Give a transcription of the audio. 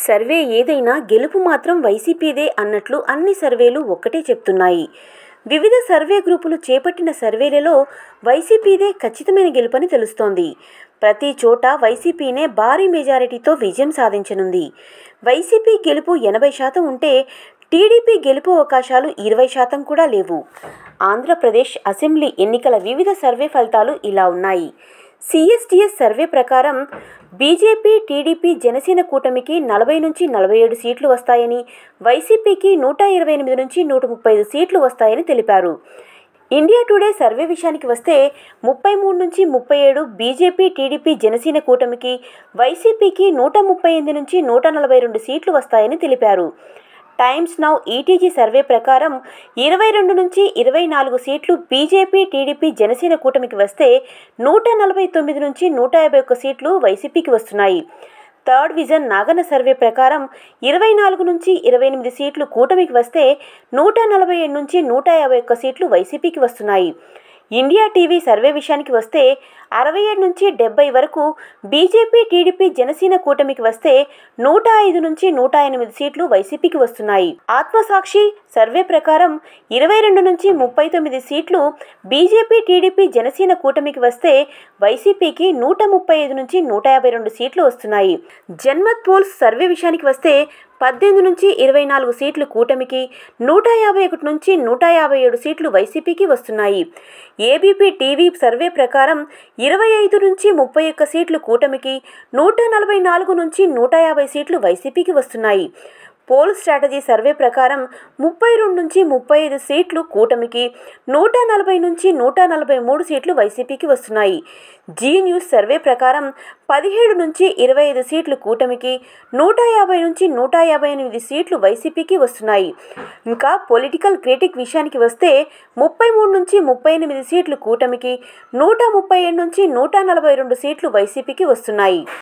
survey ఏదైనా గెలుపు మాత్రం వైసీపీదే అన్నట్లు అన్ని సర్వేలు ఒక్కటే చెప్తున్నాయి వివిధ సర్వే గ్రూపులు చేపట్టిన సర్వేలలో వైసీపీదే ఖచ్చితమైన గెలుపని తెలుస్తోంది ప్రతి చోట వైసీపీనే భారీ మెజారిటీతో విజయం సాధించనుంది వైసీపీ గెలుపు ఎనభై శాతం ఉంటే టీడీపీ గెలుపు అవకాశాలు ఇరవై శాతం కూడా లేవు ఆంధ్రప్రదేశ్ అసెంబ్లీ ఎన్నికల వివిధ సర్వే ఫలితాలు ఇలా ఉన్నాయి సిఎస్టిఎస్ సర్వే ప్రకారం బీజేపీ టీడీపీ జనసేన కూటమికి నలభై నుంచి నలభై ఏడు సీట్లు వస్తాయని వైసీపీకి నూట ఇరవై ఎనిమిది నుంచి నూట ముప్పై ఐదు సీట్లు వస్తాయని తెలిపారు ఇండియా టుడే సర్వే విషయానికి వస్తే ముప్పై మూడు నుంచి ముప్పై ఏడు బీజేపీ టీడీపీ జనసేన కూటమికి వైసీపీకి నూట ముప్పై ఎనిమిది నుంచి నూట నలభై రెండు సీట్లు వస్తాయని తెలిపారు టైమ్స్ నౌ ఈటీజీ సర్వే ప్రకారం ఇరవై రెండు నుంచి ఇరవై నాలుగు సీట్లు బీజేపీ టీడీపీ జనసేన కూటమికి వస్తే నూట నలభై తొమ్మిది నుంచి నూట యాభై ఒక్క సీట్లు వైసీపీకి వస్తున్నాయి థర్డ్ విజన్ నాగన్న సర్వే ప్రకారం ఇరవై నాలుగు నుంచి ఇరవై ఎనిమిది సీట్లు కూటమికి వస్తే నూట నలభై ఏడు నుంచి నూట యాభై ఒక్క సీట్లు వైసీపీకి వస్తున్నాయి ఇండియా టీవీ సర్వే విషయానికి వస్తే అరవై ఏడు నుంచి డెబ్బై వరకు బీజేపీ టీడీపీ జనసేన కూటమికి వస్తే నూట ఐదు నుంచి నూట ఎనిమిది సీట్లు వైసీపీకి వస్తున్నాయి ఆత్మసాక్షి సర్వే ప్రకారం ఇరవై రెండు నుంచి ముప్పై తొమ్మిది సీట్లు బీజేపీ టీడీపీ జనసేన కూటమికి వస్తే వైసీపీకి నూట ముప్పై ఐదు నుంచి నూట యాభై రెండు సీట్లు వస్తున్నాయి జన్మత్ పోల్స్ సర్వే విషయానికి వస్తే పద్దెనిమిది నుంచి ఇరవై నాలుగు సీట్లు కూటమికి నూట యాభై ఒకటి నుంచి నూట యాభై ఏడు సీట్లు వైసీపీకి వస్తున్నాయి ఏబీపీ టీవీ సర్వే ప్రకారం ఇరవై ఐదు నుంచి ముప్పై ఒక్క సీట్లు కూటమికి నూట నలభై నాలుగు నుంచి నూట యాభై సీట్లు వైసీపీకి వస్తున్నాయి పోల్ స్ట్రాటజీ సర్వే ప్రకారం ముప్పై రెండు నుంచి ముప్పై ఐదు సీట్లు కూటమికి నూట నలభై నుంచి నూట నలభై మూడు సీట్లు వైసీపీకి వస్తున్నాయి జీ న్యూస్ సర్వే ప్రకారం పదిహేడు నుంచి ఇరవై ఐదు సీట్లు కూటమికి నూట యాభై నుంచి నూట యాభై ఎనిమిది సీట్లు వైసీపీకి వస్తున్నాయి ఇంకా పొలిటికల్ క్రిటిక్ విషయానికి వస్తే ముప్పై మూడు నుంచి ముప్పై ఎనిమిది సీట్లు కూటమికి నూట ముప్పై ఏడు నుంచి నూట నలభై రెండు సీట్లు వైసీపీకి వస్తున్నాయి